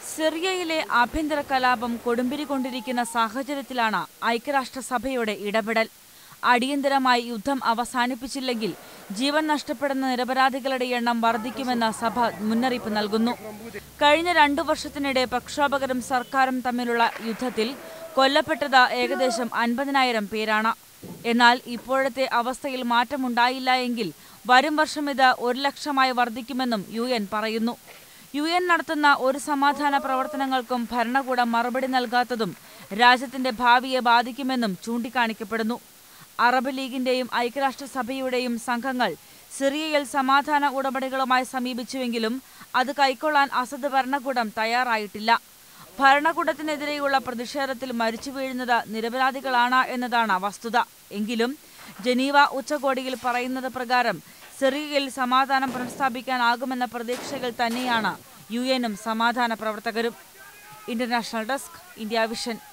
സിറിയയിലെ ആഭ്യന്തര കലാപം കൊടുമ്പിരി കൊണ്ടിരിക്കുന്ന സാഹചര്യത്തിലാണ് ഐക്യരാഷ്ട്രസഭയുടെ ഇടപെടൽ അടിയന്തരമായി യുദ്ധം അവസാനിപ്പിച്ചില്ലെങ്കിൽ ജീവൻ നഷ്ടപ്പെടുന്ന നിരപരാധികളുടെ എണ്ണം വർദ്ധിക്കുമെന്ന് സഭ മുന്നറിയിപ്പ് നൽകുന്നു കഴിഞ്ഞ രണ്ടു വർഷത്തിനിടെ പ്രക്ഷോഭകരും സർക്കാരും തമ്മിലുള്ള യുദ്ധത്തിൽ കൊല്ലപ്പെട്ടത് ഏകദേശം അൻപതിനായിരം പേരാണ് എന്നാൽ ഇപ്പോഴത്തെ അവസ്ഥയിൽ മാറ്റമുണ്ടായില്ല എങ്കിൽ വരും വർഷം ഇത് ഒരു ലക്ഷമായി വർദ്ധിക്കുമെന്നും യു എൻ പറയുന്നു യു എൻ നടത്തുന്ന ഒരു സമാധാന പ്രവർത്തനങ്ങൾക്കും ഭരണകൂടം മറുപടി നൽകാത്തതും രാജ്യത്തിന്റെ ഭാവിയെ ബാധിക്കുമെന്നും ചൂണ്ടിക്കാണിക്കപ്പെടുന്നു അറബ് ലീഗിന്റെയും ഐക്യരാഷ്ട്രസഭയുടെയും സംഘങ്ങൾ സിറിയയിൽ സമാധാന ഉടമ്പടികളുമായി സമീപിച്ചുവെങ്കിലും അത് കൈക്കൊള്ളാൻ അസദ് ഭരണകൂടം തയ്യാറായിട്ടില്ല ഭരണകൂടത്തിനെതിരെയുള്ള പ്രതിഷേധത്തിൽ മരിച്ചു വീഴുന്നത് നിരപരാധികളാണ് എന്നതാണ് വസ്തുത എങ്കിലും ജനീവ ഉച്ചകോടിയിൽ പറയുന്നത് പ്രകാരം സിറിയയിൽ സമാധാനം പുനഃസ്ഥാപിക്കാനാകുമെന്ന പ്രതീക്ഷകൾ തന്നെയാണ് യു എനും സമാധാന പ്രവർത്തകരും ഇന്റർനാഷണൽ ഡെസ്ക് ഇന്ത്യ വിഷൻ